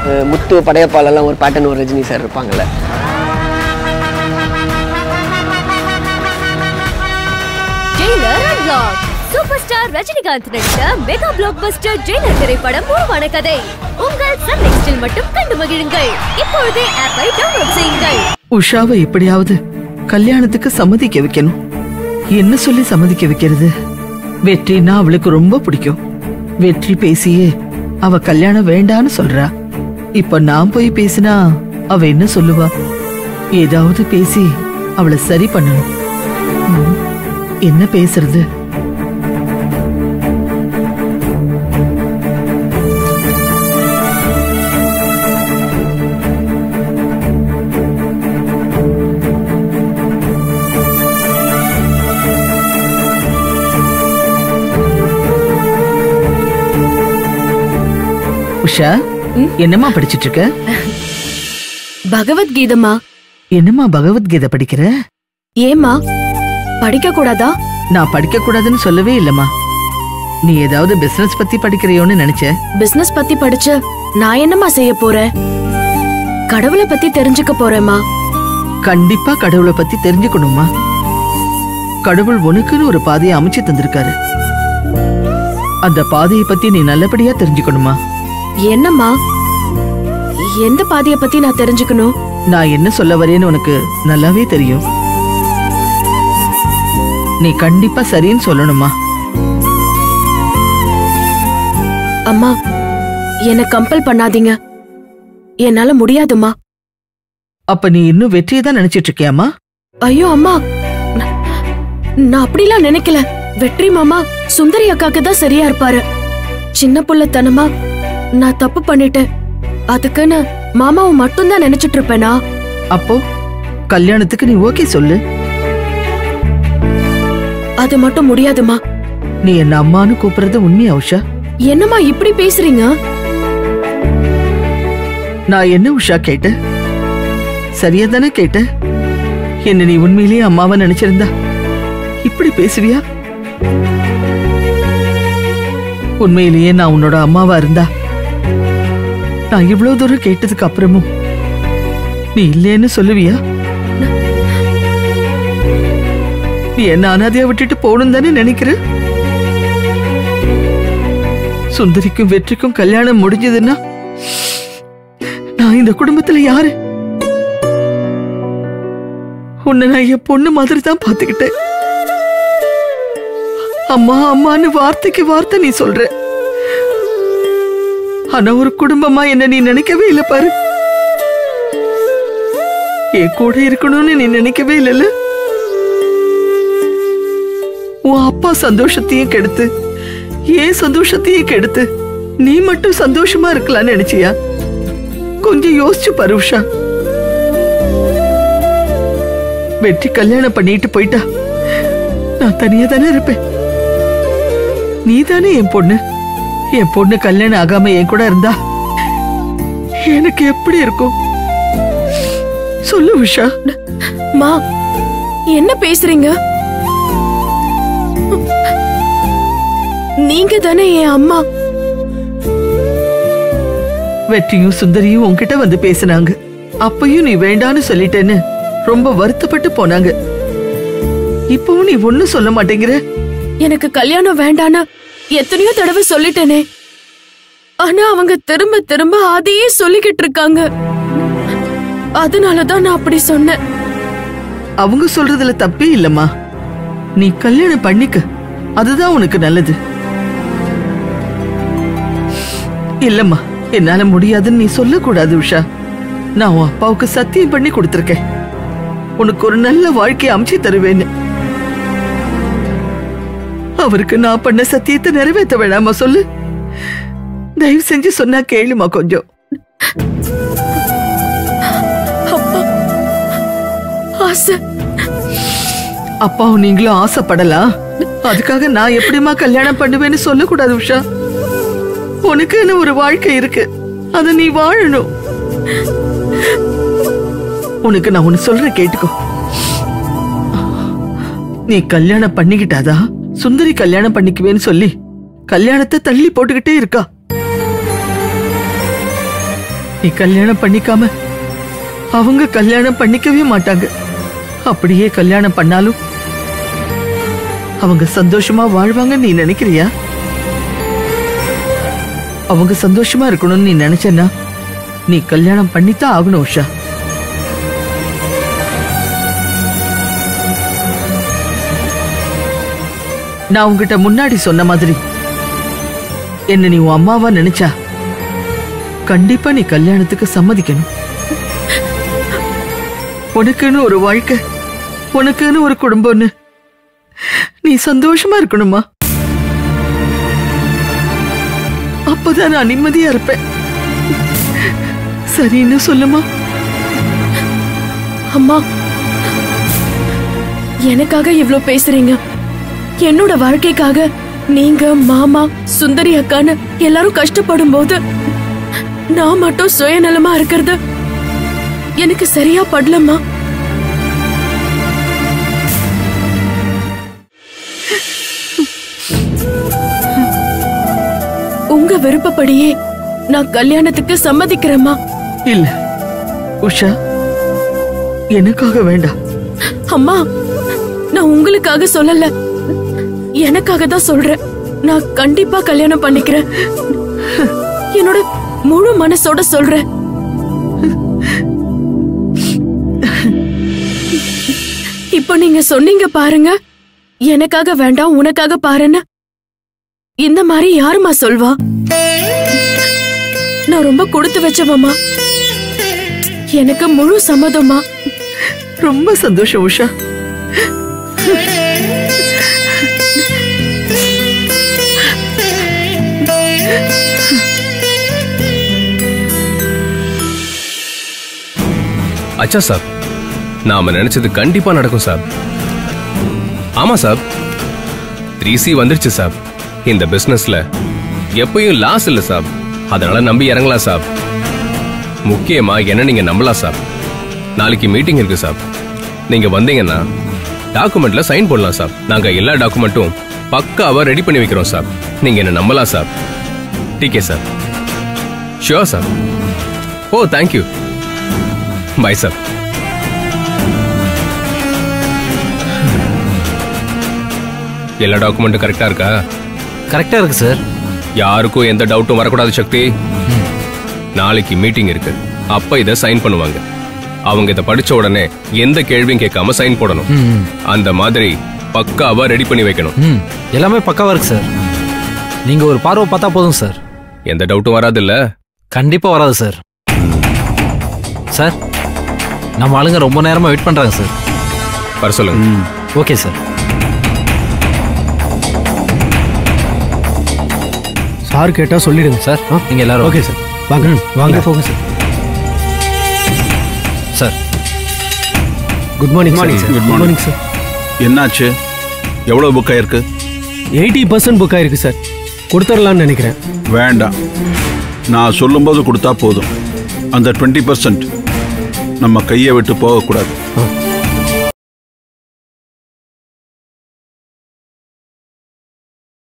அஹ் முத்து படையப்பாலெல்லாம் ஒரு பாட்டன் ஒரு ரஜினி சார் இருப்பாங்கல்ல Jailer unlock super star Rajinikanth நடித்த மெகா பிளாக் பஸ்டர் ஜெயிலர் திரைப்படம் உருவான கதை உங்கள் சன் நெக்ஸ்டில் மட்டும் கண்டு மகிழுங்கள் இப்பொழுதே ஆப்பை டவுன்லோட் செய்யுங்கள் உஷாவை எப்படியாவது கல்யாணத்துக்கு சம்மதிக்க வைக்கணும் என்ன சொல்லி சம்மதிக்க வைக்கிறது வெற்றினா அவளுக்கு ரொம்ப பிடிக்கும் வெற்றி பேசியே அவ கல்யாணம் வேண்டான்னு சொல்றா இப்ப நான் போய் பேசினா அவ என்ன சொல்லுவா ஏதாவது பேசி அவளை சரி பண்ணணும் ம், என்ன பேசுறது உஷா என்னம்மா படிச்சிட்டு இருக்க பகவத்கீதமா என்னம்மா பகவத்கீதை படிக்கிற ஏம்மா படிக்க கூடாதா நான் படிக்க கூடாதுன்னு சொல்லவே இல்லம்மா நீ ஏதாவது பிசினஸ் பத்தி படிக்கிறியோன்னு நினைச்சேன் பிசினஸ் பத்தி படிச்சு நான் என்னம்மா செய்ய போறேன் கடவுளை பத்தி தெரிஞ்சுக்க போறேம்மா கண்டிப்பா கடவுளை பத்தி தெரிஞ்சுக்கணுமா கடவுள் உனக்குன்னு ஒரு பாதையை அமைச்சு தந்திருக்காரு அந்த பாதையை பத்தி நீ நல்லபடியா தெரிஞ்சுக்கணுமா என்னம்மா எந்த பாதைய பத்தி நான் தெரிஞ்சுக்கணும் நான் என்ன சொல்ல வரேன்னு உனக்கு நல்லாவே தெரியும் நீ கண்டிப்பா சரின்னு சொல்லணுமா அம்மா என்ன கம்பல் பண்ணாதீங்க என்னால முடியாதும்மா அப்ப நீ இன்னும் வெற்றியை தான் நினைச்சிட்டு இருக்கியாமா ஐயோ அம்மா ந- நான் அப்படிலாம் நினைக்கல வெற்றி மாமா சுந்தரி அக்காக்கு தான் சரியா இருப்பாரு சின்ன புள்ளத்தனமா நான் தப்பு பண்ணிட்டேன் அதுக்குன்னு மாமாவை மட்டும்தான் நினைச்சிட்டு இருப்பேனா அப்போ கல்யாணத்துக்கு நீ ஓகே சொல்லு அது மட்டும் முடியாதுமா நீ என்ன அம்மான்னு கூப்பிடுறது உண்மையா உஷா என்னம்மா இப்படி பேசுறீங்க நான் என்ன உஷா கேட்டேன் சரியா தானே கேட்டேன் என்ன நீ உண்மையிலேயே அம்மாவை நினைச்சிருந்தா இப்படி பேசுவியா உண்மையிலேயே நான் உன்னோட அம்மாவா இருந்தா நான் இவ்வளவு தூரம் கேட்டதுக்கு அப்புறமும் நீ இல்லைன்னு சொல்லுவியா நீ என்ன அனாதையா விட்டுட்டு போகணும் தானே நினைக்கிற சுந்தரிக்கும் வெற்றிக்கும் கல்யாணம் முடிஞ்சதுன்னா நான் இந்த குடும்பத்துல யாரு உன்னை நான் என் பொண்ணு மாதிரி தான் பாத்துக்கிட்டேன் அம்மா அம்மான்னு வார்த்தைக்கு வார்த்தை நீ சொல்ற ஆனா ஒரு குடும்பமா என்ன நீ நினைக்கவே இல்ல பாரு என் கூட இருக்கணும்னு நீ நினைக்கவே இல்லைல்ல உன் அப்பா சந்தோஷத்தையும் கெடுத்து ஏன் சந்தோஷத்தையும் கெடுத்து நீ மட்டும் சந்தோஷமா இருக்கலாம்னு நினைச்சியா கொஞ்சம் யோசிச்சு பாரு உஷா வெற்றி கல்யாணம் பண்ணிட்டு போயிட்டா நான் தனியா தானே இருப்பேன் நீ தானே என் பொண்ணு என் பொண்ணு கல்யாணம் ஆகாம என் கூட இருந்தா எனக்கு எப்படி இருக்கும் சொல்லு உஷா மா என்ன பேசுறீங்க நீங்க தானே என் அம்மா வெற்றியும் சுந்தரியும் உன்கிட்ட வந்து பேசினாங்க அப்பயும் நீ வேண்டான்னு சொல்லிட்டேன்னு ரொம்ப வருத்தப்பட்டு போனாங்க இப்பவும் நீ ஒண்ணும் சொல்ல மாட்டேங்கிற எனக்கு கல்யாணம் வேண்டான்னு எத்தனையோ தடவை சொல்லிட்டேனே ஆனா அவங்க திரும்ப திரும்ப அதையே சொல்லிக்கிட்டு இருக்காங்க அதனாலதான் நான் அப்படி சொன்னேன் அவங்க சொல்றதுல தப்பே இல்லம்மா நீ கல்யாணம் பண்ணிக்க அதுதான் உனக்கு நல்லது இல்லம்மா என்னால முடியாதுன்னு நீ சொல்லக்கூடாது உஷா நான் உன் அப்பாவுக்கு சத்தியம் பண்ணி கொடுத்திருக்கேன் உனக்கு ஒரு நல்ல வாழ்க்கையை அமைச்சு தருவேன்னு அவருக்கு நான் பண்ண சத்தியத்தை நிறைவேற்ற வேணாமா சொல்லு தயவு செஞ்சு சொன்னா கேளுமா கொஞ்சம் அப்பா ஆசை அப்பாவும் நீங்களும் ஆசைப்படலாம் அதுக்காக நான் எப்படிம்மா கல்யாணம் பண்ணுவேன்னு சொல்லக்கூடாது உஷா உனக்குன்னு ஒரு வாழ்க்கை இருக்கு அத நீ வாழணும் உனக்கு நான் ஒன்னு சொல்றேன் கேட்டுக்கோ நீ கல்யாணம் பண்ணிக்கிட்டாதா சுந்தரி கல்யாணம் பண்ணிக்குவேன்னு சொல்லி கல்யாணத்தை தள்ளி போட்டுக்கிட்டே இருக்கா நீ கல்யாணம் பண்ணிக்காம அவங்க கல்யாணம் பண்ணிக்கவே மாட்டாங்க அப்படியே கல்யாணம் பண்ணாலும் அவங்க சந்தோஷமா வாழ்வாங்கன்னு நீ நினைக்கிறியா அவங்க சந்தோஷமா இருக்கணும்னு நீ நினைச்சனா நீ கல்யாணம் பண்ணித்தான் ஆகணும் உஷா நான் உன்கிட்ட முன்னாடி சொன்ன மாதிரி என்ன நீ உன் அம்மாவா நினைச்சா கண்டிப்பா நீ கல்யாணத்துக்கு சம்மதிக்கணும் உனக்குன்னு ஒரு வாழ்க்கை உனக்குன்னு ஒரு குடும்பம்னு நீ சந்தோஷமா இருக்கணுமா அப்பதான் நான் நிம்மதியா இருப்பேன் சரின்னு சொல்லுமா அம்மா எனக்காக இவ்ளோ பேசுறீங்க என்னோட வாழ்க்கைக்காக நீங்க மாமா சுந்தரி அக்கான்னு எல்லாரும் கஷ்டப்படும் போது நான் மட்டும் சுயநலமா இருக்கிறது எனக்கு சரியா படலம்மா உங்க விருப்பப்படியே நான் கல்யாணத்துக்கு சம்மதிக்கிறேம்மா இல்ல உஷா எனக்காக வேண்டாம் அம்மா நான் உங்களுக்காக சொல்லல எனக்காக தான் சொல்றேன் நான் கண்டிப்பா கல்யாணம் பண்ணிக்கிறேன் என்னோட முழு மனசோட சொல்றேன் இப்போ நீங்க சொன்னீங்க பாருங்க எனக்காக வேண்டாம் உனக்காக பாருன்னு இந்த மாதிரி யாரும்மா சொல்வா நான் ரொம்ப கொடுத்து வச்சவம்மா எனக்கு முழு சம்மதம்மா ரொம்ப சந்தோஷம் உஷா அச்சா சார் நாம நினைச்சது கண்டிப்பா நடக்கும் சார் ஆமா சார் த்ரீ சி வந்துருச்சு சார் இந்த பிசினஸ்ல எப்பயும் லாஸ் இல்ல சார் அதனால நம்பி இறங்கலாம் சார் முக்கியமா என்ன நீங்க நம்பலாம் சார் நாளைக்கு மீட்டிங் இருக்கு சார் நீங்க வந்தீங்கன்னா டாக்குமெண்ட்ல சைன் போடலாம் சார் நாங்க எல்லா டாக்குமெண்ட்டும் பக்காவா ரெடி பண்ணி வைக்கிறோம் சார் நீங்க என்ன நம்பலாம் சார் டிகே சார் ஷியோர் சார் ஓ தேங்க்யூ பை சார் எல்லா டாக்குமெண்ட்டும் கரெக்டா இருக்கா கரெக்டா இருக்கு சார் யாருக்கும் எந்த டவுட்டும் வரக்கூடாது சக்தி நாளைக்கு மீட்டிங் இருக்கு அப்ப இத சைன் பண்ணுவாங்க அவங்க இத படிச்ச உடனே எந்த கேள்வியும் கேட்காம சைன் போடணும் ம் அந்த மாதிரி பக்காவா ரெடி பண்ணி வைக்கணும் ம் எல்லாமே பக்காவா இருக்கு சார் நீங்க ஒரு பார்வை பார்த்தா போதும் சார் எந்த டவுட்டும் வராது இல்ல கண்டிப்பா வராது சார் சார் நம்ம ஆளுங்க ரொம்ப நேரமா வெயிட் பண்றாங்க சார் வர சொல்லுங்க ஓகே சார் சார் கேட்டா சொல்லிடுங்க சார் நீங்க எல்லாரும் ஓகே சார் வாங்க வாங்க போங்க sir sir good morning morning sir good morning sir என்னாச்சு எவ்வளோ புக் ஆயிருக்கு எயிட்டி பர்சன்ட் புக் ஆயிருக்கு சார் கொடுத்துடலாம்னு நினைக்கிறேன் வேண்டாம் நான் சொல்லும்போது கொடுத்தா போதும் அந்த டுவெண்ட்டி பர்சன்ட் நம்ம கையை விட்டு போகக்கூடாது ஆ